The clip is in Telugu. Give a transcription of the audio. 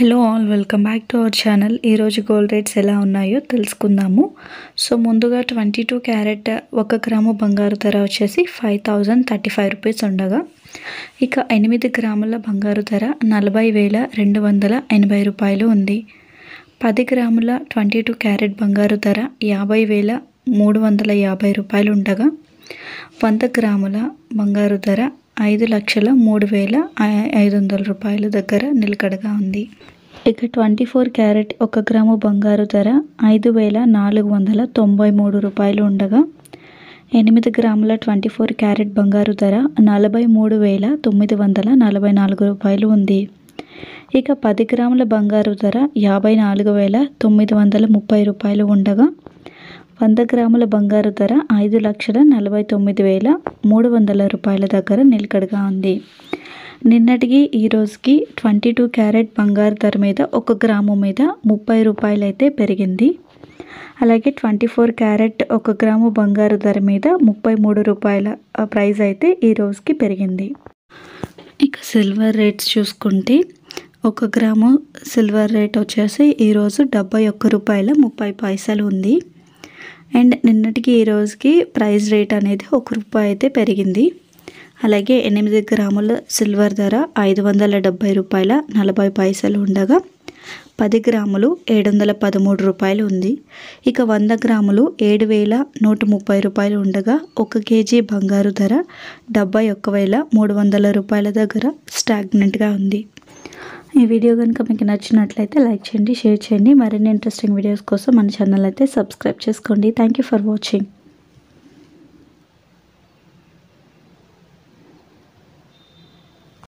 hello all welcome back to our channel ఈరోజు గోల్డ్ రేట్స్ ఎలా ఉన్నాయో తెలుసుకుందాము సో ముందుగా ట్వంటీ టూ క్యారెట్ ఒక గ్రాము బంగారు ధర వచ్చేసి five thousand thirty five rupees ఉండగా ఇక ఎనిమిది గ్రాముల బంగారు ధర నలభై వేల రెండు వందల ఎనభై రూపాయలు ఉంది పది గ్రాముల ట్వంటీ టూ క్యారెట్ బంగారు ధర యాభై వేల మూడు వందల యాభై రూపాయలు ఉండగా వంద గ్రాముల బంగారు ధర ఐదు లక్షల మూడు వేల ఐ- ఐదు వందల రూపాయల దగ్గర నిలకడగా ఉంది ఇక ట్వంటీ ఫోర్ క్యారెట్ ఒక గ్రాము బంగారు ధర ఐదు వేల నాలుగు వందల తొంభై మూడు రూపాయలు ఉండగా ఎనిమిది గ్రాముల ట్వంటీ ఫోర్ క్యారెట్ బంగారు ధర నలభై మూడు వేల తొమ్మిది వందల నలభై నాలుగు రూపాయలు ఉంది ఇక పది గ్రాముల బంగారు ధర యాభై నాలుగు వేల తొమ్మిది వందల ముప్పై రూపాయలు ఉండగా వంద గ్రాముల బంగారు ధర ఐదు లక్షల నలభై తొమ్మిది వేల మూడు వందల రూపాయల దగ్గర నిలకడగా ఉంది నిన్నటికి ఈ రోజుకి ట్వంటీ టూ క్యారెట్ బంగారు ధర మీద ఒక గ్రాము మీద ముప్పై రూపాయలు అయితే పెరిగింది అలాగే ట్వంటీ ఫోర్ క్యారెట్ ఒక గ్రాము బంగారు ధర మీద ముప్పై మూడు రూపాయల ఆ, ప్రైస్ అయితే ఈ రోజుకి పెరిగింది ఇక సిల్వర్ రేట్స్ చూసుకుంటే ఒక గ్రాము సిల్వర్ రేట్ వచ్చేసి ఈరోజు డెబ్బై ఒక్క రూపాయల ముప్పై పైసలు ఉంది అండ్ నిన్నటికి ఈ రోజుకి ప్రైస్ రేట్ అనేది ఒక రూపాయి అయితే పెరిగింది అలాగే ఎనిమిది గ్రాముల సిల్వర్ ధర ఐదు వందల డెబ్బై రూపాయల నలభై పైసలు ఉండగా పది గ్రాములు ఏడు వందల పదమూడు రూపాయలు ఉంది ఇక వంద గ్రాములు ఏడు వేల నూట ముప్పై రూపాయలు ఉండగా ఒక కేజీ బంగారు ధర డెబ్బై ఒక్క వేల మూడు వందల రూపాయల దగ్గర స్టాగ్నెంట్గా ఉంది ఈ వీడియో కనుక మీకు నచ్చినట్లయితే లైక్ చేయండి షేర్ చేయండి మరిన్ని ఇంట్రెస్టింగ్ వీడియోస్ కోసం మన ఛానల్ అయితే సబ్స్క్రైబ్ చేసుకోండి థ్యాంక్ యూ ఫర్ వాచింగ్